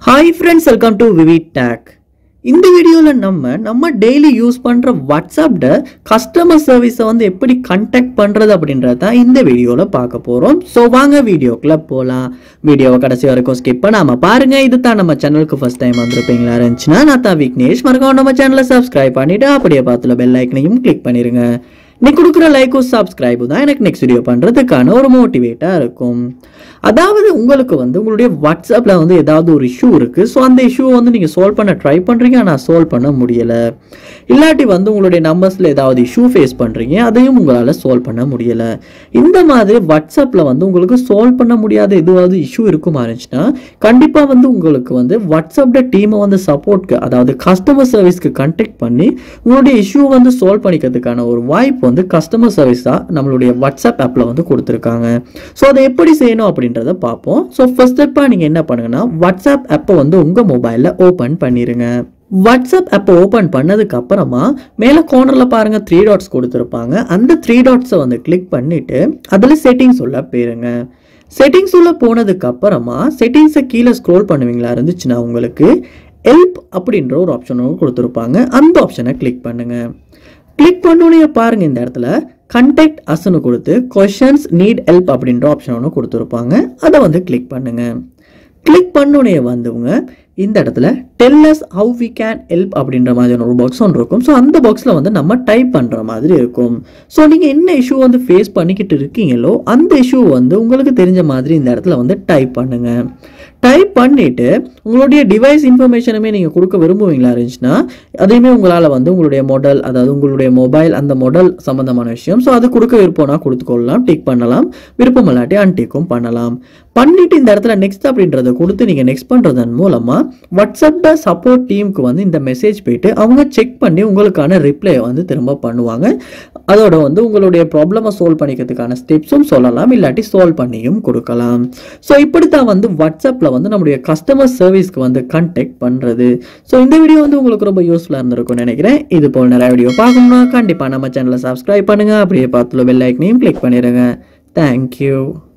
hi friends welcome to விவி டேக் இந்த வீடியோவில் நம்ம நம்ம டெய்லி யூஸ் பண்ணுற வாட்ஸ்அப்பில் கஸ்டமர் சர்வீஸை வந்து எப்படி கண்டெக்ட் பண்ணுறது அப்படின்றத தான் இந்த வீடியோவில் பார்க்க போகிறோம் ஸோ வாங்க வீடியோக்குள்ளே போகலாம் வீடியோவை கடைசி வரைக்கும் ஸ்கிப் பண்ணாமல் பாருங்கள் இது தான் நம்ம சேனலுக்கு ஃபஸ்ட் டைம் வந்திருப்பீங்களா இருந்துச்சுன்னா நான் தான் விக்னேஷ் மறக்காம நம்ம சேனலை சப்ஸ்கிரைப் பண்ணிவிட்டு அப்படியே பார்த்துல பெல் ஐக்கனையும் கிளிக் பண்ணிடுங்க நீ கொடுக்குற லைக்கும் சப்ஸ்கிரைபும் தான் எனக்கு நெக்ஸ்ட் வீடியோ பண்ணுறதுக்கான ஒரு மோட்டிவேட்டாக இருக்கும் அதாவது உங்களுக்கு வந்து உங்களுடைய வாட்ஸ்அப்பில் வந்து ஏதாவது ஒரு இஷ்யூ இருக்குது ஸோ அந்த இஷ்யூவை வந்து நீங்கள் சால்வ் பண்ண ட்ரை பண்ணுறீங்க ஆனால் சால்வ் பண்ண முடியலை இல்லாட்டி வந்து உங்களுடைய நம்பர்ஸில் ஏதாவது இஷ்யூ ஃபேஸ் பண்ணுறீங்க அதையும் உங்களால் சால்வ் பண்ண முடியலை இந்த மாதிரி வாட்ஸ்அப்பில் வந்து உங்களுக்கு சால்வ் பண்ண முடியாத எதுவாவது இஷ்யூ இருக்குமா இருந்துச்சுன்னா கண்டிப்பாக வந்து உங்களுக்கு வந்து வாட்ஸ்அப்பில் டீமை வந்து சப்போர்ட்க்கு அதாவது கஸ்டமர் சர்வீஸ்க்கு கண்டெக்ட் பண்ணி உங்களுடைய இஷ்யூ வந்து சால்வ் பண்ணிக்கிறதுக்கான ஒரு வாய்ப்பு வந்து கஸ்டமர் சர்வீஸ் தான் நம்மளுடைய வாட்ஸ்அப் ஆப்பில் வந்து கொடுத்துருக்காங்க ஸோ அதை எப்படி செய்யணும் அப்படின்றத பார்ப்போம் ஸோ ஃபர்ஸ்ட் ஸ்டெப்பாக நீங்கள் என்ன பண்ணுங்கன்னா வாட்ஸ்அப் ஆப்பை வந்து உங்கள் மொபைலில் ஓப்பன் பண்ணிடுங்க வாட்ஸ்அப் ஆப்பை ஓப்பன் பண்ணதுக்கு அப்புறமா மேலே கார்னரில் பாருங்கள் த்ரீ டாட்ஸ் கொடுத்துருப்பாங்க அந்த த்ரீ டாட்ஸை வந்து கிளிக் பண்ணிவிட்டு அதில் செட்டிங்ஸ் உள்ள போயிருங்க செட்டிங்ஸ் உள்ள போனதுக்கு அப்புறமா செட்டிங்ஸை கீழே ஸ்க்ரோல் பண்ணுவீங்களா இருந்துச்சுன்னா உங்களுக்கு ஹெல்ப் அப்படின்ற ஒரு ஆப்ஷனும் கொடுத்துருப்பாங்க அந்த ஆப்ஷனை கிளிக் பண்ணுங்கள் கிளிக் பண்ணோடனே பாருங்க இந்த இடத்துல கண்டெக்ட் அஸ்னு கொடுத்து கொஷன்ஸ் நீட் ஹெல்ப் அப்படின்ற ஆப்ஷன் ஒன்று கொடுத்துருப்பாங்க அதை வந்து கிளிக் பண்ணுங்க கிளிக் பண்ணோடனே வந்தவங்க இந்த இடத்துல tell us how we can help அப்படின்ற மாதிரியான ஒரு பாக்ஸ் ஒன்று இருக்கும் ஸோ அந்த பாக்ஸில் வந்து நம்ம டைப் பண்ணுற மாதிரி இருக்கும் ஸோ நீங்கள் என்ன இஷ்யூ வந்து ஃபேஸ் பண்ணிக்கிட்டு இருக்கீங்களோ அந்த இஷ்யூ வந்து உங்களுக்கு தெரிஞ்ச மாதிரி இந்த இடத்துல வந்து டைப் பண்ணுங்க டைப் பண்ணிவிட்டு உங்களுடைய டிவைஸ் இன்ஃபர்மேஷனுமே நீங்கள் கொடுக்க விரும்புவீங்களா இருந்துச்சுன்னா அதையுமே உங்களால் வந்து உங்களுடைய மாடல் அதாவது உங்களுடைய மொபைல் அந்த மாடல் சம்மந்தமான விஷயம் ஸோ அது கொடுக்க விருப்பம்னா கொடுத்துக்கொள்ளலாம் டிக் பண்ணலாம் விருப்பம் இல்லாட்டி அன்டிக்கும் பண்ணலாம் பண்ணிட்டு இந்த இடத்துல நெக்ஸ்ட் அப்படின்றத கொடுத்து நீங்கள் நெக்ஸ்ட் பண்ணுறதன் மூலமாக வாட்ஸ்அப்பில் சப்போர்ட் டீமுக்கு வந்து இந்த மெசேஜ் போயிட்டு அவங்க செக் பண்ணி உங்களுக்கான ரிப்ளை வந்து திரும்ப பண்ணுவாங்க அதோட வந்து உங்களுடைய ப்ராப்ளமை சால்வ் பண்ணிக்கிறதுக்கான ஸ்டெப்ஸும் சொல்லலாம் இல்லாட்டி சால்வ் பண்ணியும் கொடுக்கலாம் ஸோ இப்படி தான் வந்து வாட்ஸ்அப்பில் வந்து நம்முடைய கஸ்டமர் சர்வீஸ்க்கு வந்து கண்டெக்ட் பண்ணுறது ஸோ இந்த வீடியோ வந்து உங்களுக்கு ரொம்ப யூஸ்ஃபுல்லாக இருந்திருக்கும்னு நினைக்கிறேன் இது போல் நிறைய வீடியோ பார்க்கணும்னா கண்டிப்பாக நம்ம சேனலை சப்ஸ்கிரைப் பண்ணுங்கள் அப்படியே பார்த்துல பெல் ஐக்கனையும் கிளிக் பண்ணிடுங்க தேங்க்யூ